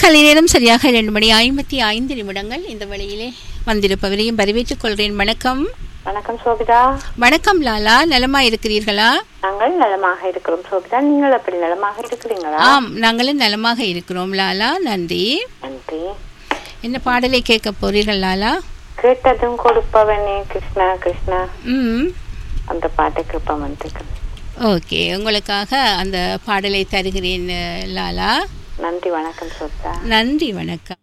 கலை நேரம் சரியாக இரண்டு மணி ஐம்பத்தி ஐந்து நிமிடங்கள் இந்த வழியிலே வந்திருப்பவரையும் வரவேற்றுக் கொள்கிறேன் வணக்கம் வணக்கம் சோபிதா வணக்கம் லாலா நலமா இருக்கிறீர்களா நாங்கள் நலமாக இருக்கிறோம் சோபிதா நீங்கள் அப்படி நலமாக இருக்கிறீங்களா ஆம் நாங்களும் நலமாக இருக்கிறோம் லாலா நன்றி நன்றி என்ன பாடலை கேட்க போறீர்கள் லாலா கேட்டதும் கொடுப்பவனே கிருஷ்ணா கிருஷ்ணா ம் அந்த பாட்டை கிருப்பம் இருக்கிறேன் ஓகே உங்களுக்காக அந்த பாடலை தருகிறேன் லாலா நன்றி வணக்கம் சோபிதா நன்றி வணக்கம்